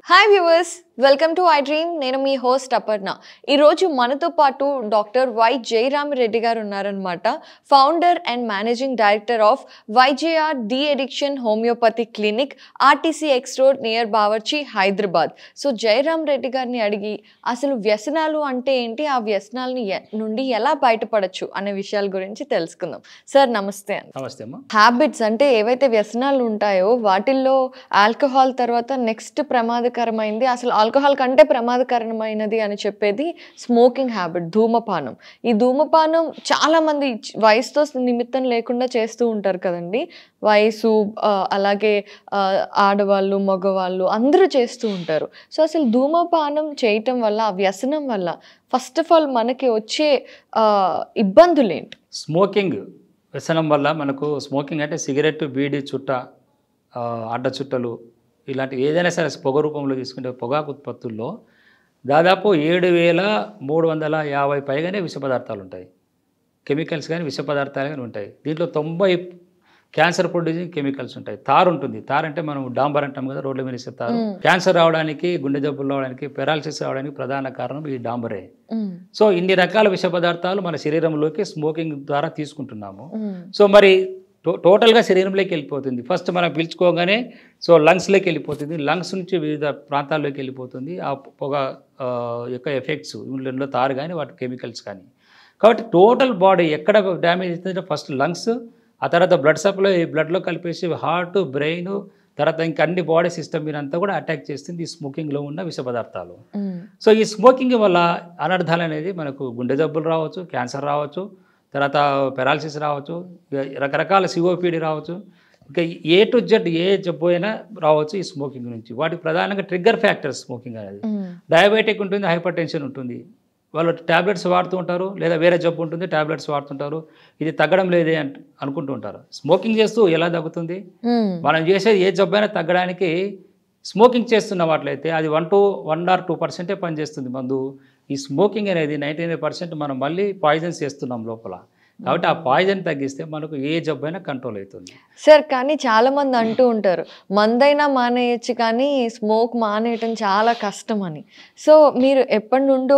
Hi viewers welcome to iDream నేను మీ host Aparna ఈరోజు మనతో పాటు డాక్టర్ వై జయరామ్ రెడ్డి గారు ఉన్నారనమాట founder and managing director of YJR de addiction homeopathy clinic RTC X road near Bawarchi Hyderabad so Jayaram Reddy గారిని అడిగి అసలు వ్యసనాలు అంటే ఏంటి ఆ వ్యసనాలని ఎ- నుండి ఎలా బయటపడచ్చు అనే విషయాల గురించి తెలుసుకుందాం సార్ నమస్తే అండి నమస్తే అమ్మా హ్యాబిట్స్ అంటే ఏవైతే వ్యసనాలు ఉంటాయో వాటిల్లో ఆల్కహాల్ తర్వాత నెక్స్ట్ ప్రమాదకరమైంది అసలు ఆల్కహాల్ కంటే ప్రమాదకరమైనది అని చెప్పేది స్మోకింగ్ హ్యాబిట్ ధూమపానం ఈ ధూమపానం చాలా మంది చ- వయసుతో నిమిత్తం లేకుండా చేస్తూ ఉంటారు కదండి వయసు ఆ, అలాగే ఆ, ఆడవాళ్ళు మగవాళ్ళు అందరూ చేస్తూ ఉంటారు సో అసలు ధూమపానం చేయటం వల్ల ఆ వ్యసనం వల్ల ఫస్ట్ ఆఫ్ ఆల్ మనకి వచ్చే ఆ, ఇబ్బందులు ఏంటి స్మోకింగ్ వ్యసనం వల్ల మనకు స్మోకింగ్ అంటే సిగరెట్ బీడి చుట్ట ఆ, అడ్డ చుట్టలు ఇలాంటి ఏదైనా సరే పొగ రూపంలో తీసుకుంటే పొగాకు ఉత్పత్తుల్లో దాదాపు ఏడు వేల మూడు వందల యాభై పైగానే విష పదార్థాలు ఉంటాయి కెమికల్స్ కానీ విష పదార్థాలు కానీ ఉంటాయి దీంట్లో తొంభై క్యాన్సర్ ప్రొడ్యూసింగ్ కెమికల్స్ ఉంటాయి తారు ఉంటుంది తారు అంటే మనం డాంబర్ అంటాం కదా రోడ్ల మీద వేసే తారు మ్మ్. క్యాన్సర్ రావడానికి గుండె జబ్బులు రావడానికి పెరాలసిస్ రావడానికి ప్రధాన కారణం ఈ డాంబరే ఉమ్, సో ఇన్ని రకాల విష పదార్థాలు మన శరీరంలోకి స్మోకింగ్ ద్వారా తీసుకుంటున్నాము ఉమ్, సో మరి టో టోటల్గా శరీరంలోకి వెళ్ళిపోతుంది ఫస్ట్ మనం పీల్చుకోగానే సో లంగ్స్లోకి వెళ్ళిపోతుంది లంగ్స్ నుంచి వివిధ ప్రాంతాల్లోకి వెళ్ళిపోతుంది ఆ పొగ ఆ, యొక్క ఎఫెక్ట్స్ ఇందులో తారు కానీ వాటి కెమికల్స్ కానీ కాబట్టి టోటల్ బాడీ ఎక్కడ డ్యామేజ్ అవుతుందంటే ఫస్ట్ లంగ్స్ ఆ తర్వాత బ్లడ్ సప్లై బ్లడ్లో కలిపేసి హార్ట్ బ్రెయిన్ తర్వాత ఇంకా అన్ని బాడీ సిస్టమ్ మీద అంతా కూడా అటాక్ చేస్తుంది ఈ స్మోకింగ్లో ఉన్న విష పదార్థాలు ఉమ్, సో ఈ స్మోకింగ్ వల్ల అనర్థాలు అనేది మనకు గుండె జబ్బులు రావచ్చు క్యాన్సర్ రావచ్చు తర్వాత పెరాలసిస్ రావచ్చు ఇక రకరకాల సిఓపిడి రావచ్చు ఇంకా ఏ టు జెడ్ ఏ జబ్బు అయినా రావచ్చు ఈ స్మోకింగ్ నుంచి వాటి ప్రధానంగా ట్రిగ్గర్ ఫ్యాక్టర్స్ స్మోకింగ్ అనేది ఉమ్, డయాబెటిక్ ఉంటుంది హైపర్ టెన్షన్ ఉంటుంది వాళ్ళు ట్యాబ్లెట్స్ వాడుతూ ఉంటారు లేదా వేరే జబ్బు ఉంటుంది ట్యాబ్లెట్స్ వాడుతుంటారు ఇది తగ్గడం లేదే అంట అనుకుంటూ ఉంటారు స్మోకింగ్ చేస్తూ ఎలా తగ్గుతుంది ఉమ్, మనం చేసేది ఏ జబ్బైనా తగ్గడానికి స్మోకింగ్ చేస్తున్న వాటిలయితే అది one two one or two పర్సెంటే పనిచేస్తుంది మందు ఈ స్మోకింగ్ అనేది నైంటీ నైన్ పర్సెంట్ మనం మళ్ళీ పాయిజన్స్ చేస్తున్నాం లోపల కాబట్టి ఆ పాయిజన్ తగ్గిస్తే మనకు ఏ జబ్బైనా కంట్రోల్ అవుతుంది సార్ కానీ చాలా మంది అంటూ ఉంటారు మందైనా మానేయచ్చు కానీ స్మోక్ మానేయటం చాలా కష్టం అని సో మీరు ఎప్పటి నుండో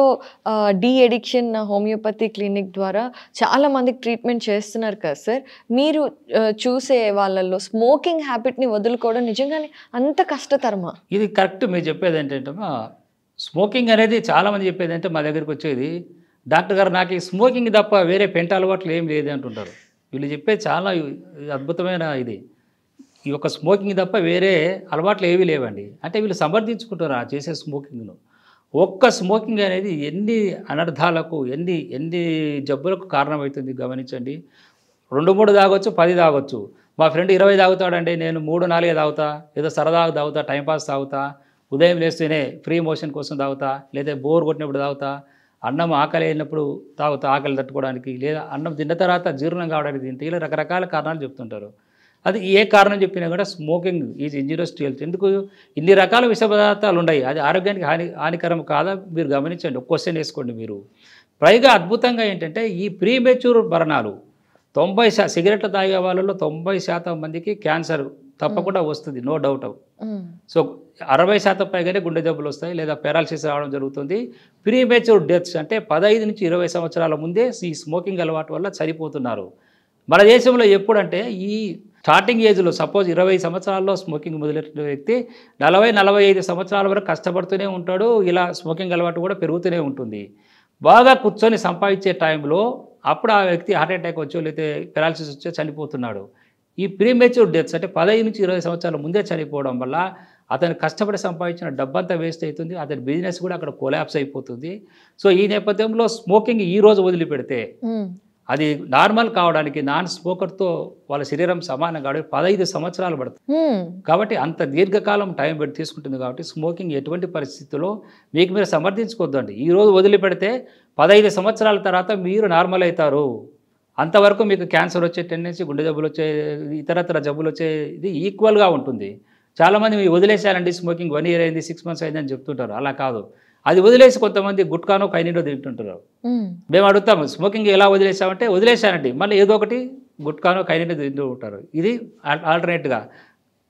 డి ఎడిక్షన్ హోమియోపతి క్లినిక్ ద్వారా చాలా మందికి ట్రీట్మెంట్ చేస్తున్నారు కదా సార్ మీరు ఆ, చూసే వాళ్ళల్లో స్మోకింగ్ హ్యాబిట్ని వదులుకోవడం నిజంగానే అంత కష్టతరమా ఇది కరెక్ట్ మీరు చెప్పేది ఏంటంటే స్మోకింగ్ అనేది చాలామంది చెప్పేది అంటే మా దగ్గరికి వచ్చేది డాక్టర్ గారు నాకు ఈ స్మోకింగ్ తప్ప వేరే పెంట అలవాట్లు ఏం లేదు అంటుంటారు వీళ్ళు చెప్పేది చాలా అద్భుతమైన ఇది ఈ యొక్క స్మోకింగ్ తప్ప వేరే అలవాట్లు ఏవి లేవండి అంటే వీళ్ళు సమర్థించుకుంటారు ఆ చేసే స్మోకింగ్ను ఒక్క స్మోకింగ్ అనేది ఎన్ని అనర్థాలకు ఎన్ని ఎన్ని జబ్బులకు కారణమవుతుంది గమనించండి రెండు మూడు తాగొచ్చు పది తాగొచ్చు మా ఫ్రెండ్ ఇరవై తాగుతాడండి నేను మూడు నాలుగే తాగుతా ఏదో సరదాగా తాగుతా టైంపాస్ తాగుతా ఉదయం లేస్తేనే ఫ్రీ మోషన్ కోసం తాగుతా లేదా బోర్ కొట్టినప్పుడు తాగుతా అన్నం ఆకలి అయినప్పుడు తాగుతా ఆకలి తట్టుకోవడానికి లేదా అన్నం తిన్న తర్వాత జీర్ణం కావడానికి తింటే ఇలా రకరకాల కారణాలు చెప్తుంటారు అది ఏ కారణం చెప్పినా కూడా smoking is injurious to health ఎందుకు ఇన్ని రకాల విష పదార్థాలు ఉన్నాయి అది ఆరోగ్యానికి హాని హానికరం కాదా మీరు గమనించండి ఒక క్వశ్చన్ వేసుకోండి మీరు పైగా అద్భుతంగా ఏంటంటే ఈ ప్రీ మెచ్యూర్ మరణాలు తొంభై శా సిగరెట్లు తాగే వాళ్ళలో తొంభై శాతం మందికి క్యాన్సర్ తప్పకుండా వస్తుంది నో డౌట్ ఉమ్, సో అరవై శాతం పైగానే గుండె జబ్బులు వస్తాయి లేదా పెరాలసిస్ రావడం జరుగుతుంది ప్రీ మెచ్యూర్ డెత్స్ అంటే పదహైదు నుంచి ఇరవై సంవత్సరాల ముందే ఈ స్మోకింగ్ అలవాటు వల్ల చనిపోతున్నారు మన దేశంలో ఎప్పుడంటే ఈ స్టార్టింగ్ ఏజ్లో సపోజ్ ఇరవై సంవత్సరాల్లో స్మోకింగ్ మొదలెట్టిన వ్యక్తి నలభై నలభై ఐదు సంవత్సరాల వరకు కష్టపడుతూనే ఉంటాడు ఇలా స్మోకింగ్ అలవాటు కూడా పెరుగుతూనే ఉంటుంది బాగా కూర్చొని సంపాదించే టైంలో అప్పుడు ఆ వ్యక్తి హార్ట్ అటాక్ వచ్చో లేకపోతే పెరాలసిస్ వచ్చో చనిపోతున్నాడు ఈ ప్రీమెచ్యూర్ డెత్స్ అంటే పదహైదు నుంచి ఇరవై సంవత్సరాల ముందే చనిపోవడం వల్ల అతను కష్టపడి సంపాదించిన డబ్బంతా వేస్ట్ అవుతుంది అతని బిజినెస్ కూడా అక్కడ కొలాప్స్ అయిపోతుంది సో ఈ నేపథ్యంలో స్మోకింగ్ ఈ రోజు వదిలిపెడితే ఉమ్, అది నార్మల్ కావడానికి నాన్ స్మోకర్తో వాళ్ళ శరీరం సమానం కాబట్టి పదహైదు సంవత్సరాలు పడుతుంది ఉమ్, కాబట్టి అంత దీర్ఘకాలం టైం పెట్టి తీసుకుంటుంది కాబట్టి స్మోకింగ్ ఎటువంటి పరిస్థితుల్లో మీకు మీరు సమర్థించుకోవద్దండి ఈ రోజు వదిలిపెడితే పదహైదు సంవత్సరాల తర్వాత మీరు నార్మల్ అవుతారు అంతవరకు మీకు క్యాన్సర్ వచ్చే టెండెన్సీ గుండె జబ్బులు వచ్చే ఇతరత్ర జబ్బులు వచ్చే ఇది ఈక్వల్గా ఉంటుంది చాలామంది మీరు వదిలేశారండి స్మోకింగ్ వన్ ఇయర్ అయింది సిక్స్ మంత్స్ అయిందని చెప్తుంటారు అలా కాదు అది వదిలేసి కొంతమంది గుట్కానో కైనీడో తింటుంటారు ఉమ్, మేము అడుగుతాము స్మోకింగ్ ఎలా వదిలేసామంటే వదిలేశానండి మళ్ళీ ఏదో ఒకటి గుట్కానో కైనీడో తింటూ ఉంటారు ఇది ఆల్టర్నేట్గా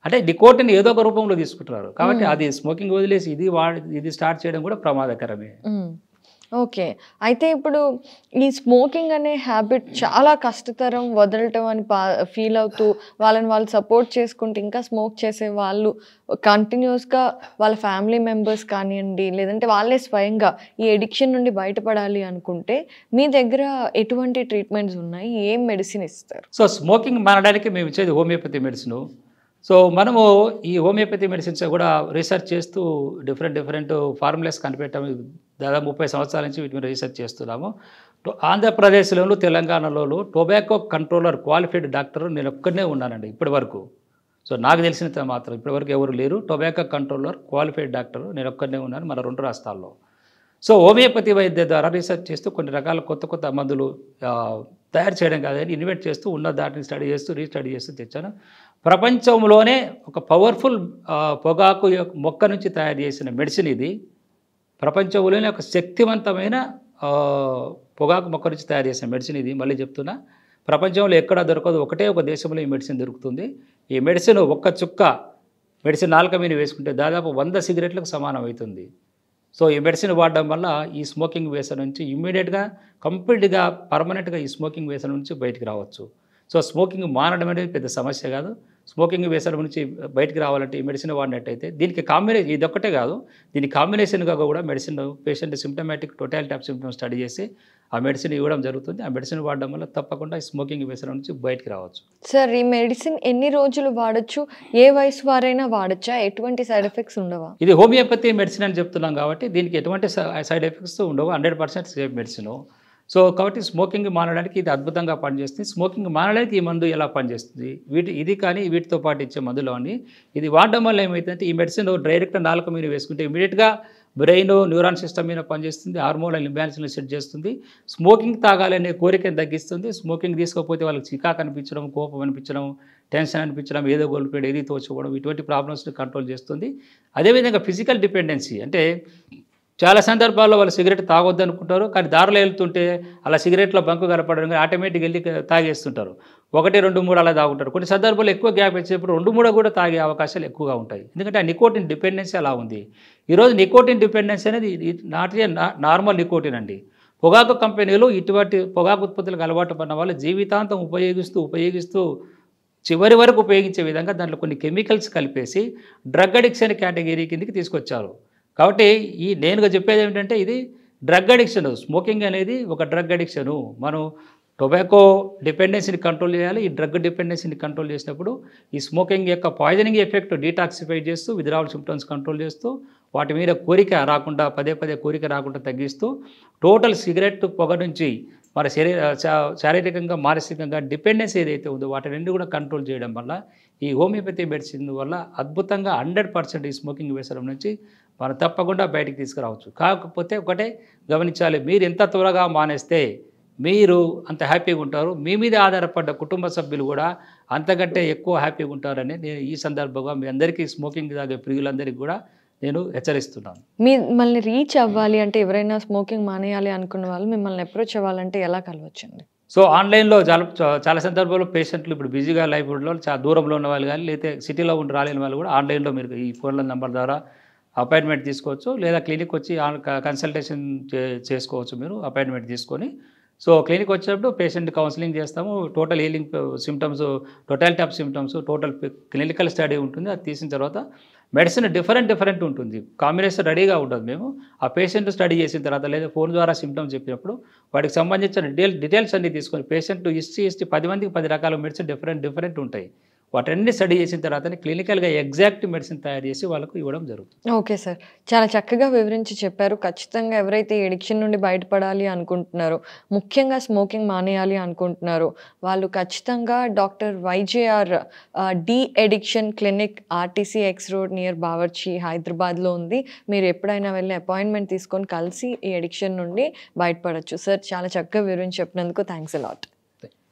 అంటే నికోటిన్ ఏదో ఒక రూపంలో తీసుకుంటున్నారు కాబట్టి అది స్మోకింగ్ వదిలేసి ఇది వాడి ఇది స్టార్ట్ చేయడం కూడా ప్రమాదకరమే మ్మ్. ఓకే అయితే ఇప్పుడు ఈ స్మోకింగ్ అనే హ్యాబిట్ చాలా కష్టతరం వదలటం అని పా ఫీల్ అవుతూ వాళ్ళని వాళ్ళు సపోర్ట్ చేసుకుంటూ ఇంకా స్మోక్ చేసే వాళ్ళు కంటిన్యూస్గా వాళ్ళ ఫ్యామిలీ మెంబర్స్ కానివ్వండి లేదంటే వాళ్ళే స్వయంగా ఈ ఎడిక్షన్ నుండి బయటపడాలి అనుకుంటే మీ దగ్గర ఎటువంటి ట్రీట్మెంట్స్ ఉన్నాయి ఏం మెడిసిన్ ఇస్తారు సో స్మోకింగ్ మానడానికి మేము ఇచ్చేది హోమియోపతి మెడిసిన్ సో మనము ఈ హోమియోపతి మెడిసిన్స్ కూడా రీసెర్చ్ చేస్తూ డిఫరెంట్ డిఫరెంట్ ఫార్ములాస్ కనిపెట్టాము దాదాపు ముప్పై సంవత్సరాల నుంచి వీటి మీద రీసెర్చ్ చేస్తున్నాము టో- ఆంధ్రప్రదేశ్లోను తెలంగాణలోను టొబాకో కంట్రోలర్ క్వాలిఫైడ్ డాక్టర్ నేను ఒక్కడనే ఉన్నానండి ఇప్పటి వరకు సో నాకు తెలిసినంత మాత్రం ఇప్పటివరకు ఎవరు లేరు టొబాకో కంట్రోలర్ క్వాలిఫైడ్ డాక్టర్ నేను ఒక్కడనే ఉన్నాను మన రెండు రాష్ట్రాల్లో సో హోమియోపతి వైద్య ద్వారా రీసెర్చ్ చేస్తూ కొన్ని రకాల కొత్త కొత్త మందులు ఆ, తయారు చేయడం కాదని ఇన్వెస్ట్ చేస్తూ ఉన్న దాటిని స్టడీ చేస్తూ రీస్టడీ చేస్తూ తెచ్చాను ప్రపంచంలోనే ఒక పవర్ఫుల్ ఆ, పొగాకు యొక్క మొక్క నుంచి తయారు చేసిన మెడిసిన్ ఇది ప్రపంచంలోనే ఒక శక్తివంతమైన ఆ, పొగాకు మొక్క నుంచి తయారు చేసిన మెడిసిన్ ఇది మళ్ళీ చెప్తున్నా ప్రపంచంలో ఎక్కడ దొరకదు ఒకటే ఒక దేశంలో ఈ మెడిసిన్ దొరుకుతుంది ఈ మెడిసిన్ ఒక్క చుక్క మెడిసిన్ నాలుక మీద వేసుకుంటే దాదాపు వంద సిగరెట్లకు సమానం అవుతుంది సో ఈ మెడిసిన్ వాడడం వల్ల ఈ స్మోకింగ్ వేస నుంచి ఇమ్మీడియట్గా కంప్లీట్గా పర్మనెంట్గా ఈ స్మోకింగ్ వేస నుంచి బయటికి రావచ్చు సో స్మోకింగ్ మానడం అనేది పెద్ద సమస్య కాదు స్మోకింగ్ వేసడం నుంచి బయటికి రావాలంటే ఈ మెడిసిన్ వాడినట్టయితే దీనికి కాంబినేషన్ ఇది ఒక్కటే కాదు దీని కాంబినేషన్గా కూడా medicine patient symptomatic totality of symptoms study చేసి ఆ మెడిసిన్ ఇవ్వడం జరుగుతుంది ఆ మెడిసిన్ వాడడం వల్ల తప్పకుండా ఈ స్మోకింగ్ వేసడం నుంచి బయటికి రావచ్చు సార్ ఈ మెడిసిన్ ఎన్ని రోజులు వాడచ్చు ఏ వయసు వారైనా వాడచ్చా ఎటువంటి సైడ్ ఎఫెక్ట్స్ ఉండవా ఇది హోమియోపతి మెడిసిన్ అని చెప్తున్నాం కాబట్టి దీనికి ఎటువంటి సైడ్ ఎఫెక్ట్స్ ఉండవు hundred percent safe medicine so కాబట్టి స్మోకింగ్ మానడానికి ఇది అద్భుతంగా పనిచేస్తుంది స్మోకింగ్ మానడానికి ఈ మందు ఎలా పనిచేస్తుంది వీటి ఇది కానీ వీటితో పాటు ఇచ్చే మందులో అని ఇది వాడడం వల్ల ఏమవుతుందంటే ఈ మెడిసిన్ డైరెక్ట్ నాలుక మీద వేసుకుంటే ఇమీడియట్గా బ్రెయిన్ న్యూరాన్ సిస్టమ్ మీద పనిచేస్తుంది హార్మోనల్ ఇంబ్యాలెన్స్ని సెట్ చేస్తుంది స్మోకింగ్ తాగాలనే కోరికను తగ్గిస్తుంది స్మోకింగ్ తీసుకోకపోతే వాళ్ళకి చికాకు అనిపించడం కోపం అనిపించడం టెన్షన్ అనిపించడం ఏదో గోల్పేయడం ఏది తోచుకోవడం ఇటువంటి ప్రాబ్లమ్స్ని కంట్రోల్ చేస్తుంది అదేవిధంగా ఫిజికల్ డిపెండెన్సీ అంటే చాలా సందర్భాల్లో వాళ్ళు సిగరెట్ తాగొద్దు అనుకుంటారు కానీ దారిలో వెళ్తుంటే అలా సిగరెట్లో బంకు కనపడడం కానీ ఆటోమేటిక్ వెళ్ళి తాగేస్తుంటారు ఒకటి రెండు మూడు అలా తాగుంటారు కొన్ని సందర్భాల్లో ఎక్కువ గ్యాప్ ఇచ్చేప్పుడు రెండు మూడు కూడా తాగే అవకాశాలు ఎక్కువగా ఉంటాయి ఎందుకంటే ఆ నికోటిన్ డిపెండెన్సీ అలా ఉంది ఈరోజు నికోటిన్ డిపెండెన్సీ అనేది నాట్ ఏ నార్మల్ నికోటిన్ అండి పొగాకు కంపెనీలు ఇటువంటి పొగాకు ఉత్పత్తులకు అలవాటు పడిన వాళ్ళు జీవితాంతం ఉపయోగిస్తూ ఉపయోగిస్తూ చివరి వరకు ఉపయోగించే విధంగా దాంట్లో కొన్ని కెమికల్స్ కలిపేసి డ్రగ్ అడిక్షన్ కేటగిరీ కిందకి తీసుకొచ్చారు కాబట్టి ఈ నేనుగా చెప్పేది ఏమిటంటే ఇది డ్రగ్ అడిక్షన్ స్మోకింగ్ అనేది ఒక డ్రగ్ అడిక్షను మనం టొబాకో డిపెండెన్సీని కంట్రోల్ చేయాలి ఈ డ్రగ్ డిపెండెన్సీని కంట్రోల్ చేసినప్పుడు ఈ స్మోకింగ్ యొక్క పాయిజనింగ్ ఎఫెక్ట్ డీటాక్సిఫై చేస్తూ విత్డ్రావల్ సిమ్టమ్స్ కంట్రోల్ చేస్తూ వాటి మీద కోరిక రాకుండా పదే పదే కోరిక రాకుండా తగ్గిస్తూ టోటల్ సిగరెట్ పొగ నుంచి మన శరీర శా- శారీరకంగా మానసికంగా డిపెండెన్స్ ఏదైతే ఉందో వాటి రెండు కూడా కంట్రోల్ చేయడం వల్ల ఈ హోమియోపతి మెడిసిన్ వల్ల అద్భుతంగా హండ్రెడ్ పర్సెంట్ ఈ స్మోకింగ్ వేసడం నుంచి మనం తప్పకుండా బయటికి తీసుకురావచ్చు కాకపోతే ఒకటే గమనించాలి మీరు ఎంత త్వరగా మానేస్తే మీరు అంత హ్యాపీగా ఉంటారు మీ మీద ఆధారపడ్డ కుటుంబ సభ్యులు కూడా అంతకంటే ఎక్కువ హ్యాపీగా ఉంటారని నేను ఈ సందర్భంగా మీ అందరికీ స్మోకింగ్ తాగే ప్రియులందరికీ కూడా నేను హెచ్చరిస్తున్నాను మిమ్మల్ని రీచ్ అవ్వాలి అంటే ఎవరైనా స్మోకింగ్ మానేయాలి అనుకున్న వాళ్ళు మిమ్మల్ని అప్రోచ్ అవ్వాలంటే ఎలా కలవచ్చండి సో ఆన్లైన్లో చాలా చాలా సందర్భాల్లో పేషెంట్లు ఇప్పుడు బిజీగా లైఫ్ లో చాలా దూరంలో ఉన్న వాళ్ళు కానీ లేకపోతే సిటీలో ఉండి రాలేని వాళ్ళు కూడా ఆన్లైన్లో మీరు ఈ ఫోన్ల నెంబర్ ద్వారా అపాయింట్మెంట్ తీసుకోవచ్చు లేదా క్లినిక్ వచ్చి ఆన్ కన్సల్టేషన్ చే- చేసుకోవచ్చు మీరు అపాయింట్మెంట్ తీసుకొని సో క్లినిక్ వచ్చినప్పుడు పేషెంట్ కౌన్సిలింగ్ చేస్తాము total healing symptoms totality of symptoms total clinical study ఉంటుంది అది తీసిన తర్వాత మెడిసిన్ డిఫరెంట్ డిఫరెంట్ ఉంటుంది కాంబినేషన్ రెడీగా ఉంటుంది మేము ఆ పేషెంట్ స్టడీ చేసిన తర్వాత లేదా ఫోన్ ద్వారా సిమ్టమ్స్ చెప్పినప్పుడు వాటికి సంబంధించిన డీటెయిల్ డీటెయిల్స్ అన్ని తీసుకొని పేషెంట్ హిస్టరీ హిస్టరీ పది మందికి పది రకాల మెడిసిన్ డిఫరెంట్ డిఫరెంట్ ఉంటాయి వాటన్ని స్టడీ చేసిన తర్వాత క్లినికల్గా ఎగ్జాక్ట్ మెడిసిన్ తయారు చేసి వాళ్ళకు ఇవ్వడం జరుగుతుంది ఓకే సార్ చాలా చక్కగా వివరించి చెప్పారు ఖచ్చితంగా ఎవరైతే ఎడిక్షన్ నుండి బయటపడాలి అనుకుంటున్నారో ముఖ్యంగా స్మోకింగ్ మానేయాలి అనుకుంటున్నారో వాళ్ళు ఖచ్చితంగా doctor YJR de addiction clinic RTC X road near Bawarchi హైదరాబాద్లో ఉంది మీరు ఎప్పుడైనా వెళ్ళి అపాయింట్మెంట్ తీసుకొని కలిసి ఈ ఎడిక్షన్ నుండి బయటపడచ్చు సార్ చాలా చక్కగా వివరించి చెప్పినందుకు థ్యాంక్స్ అలాట్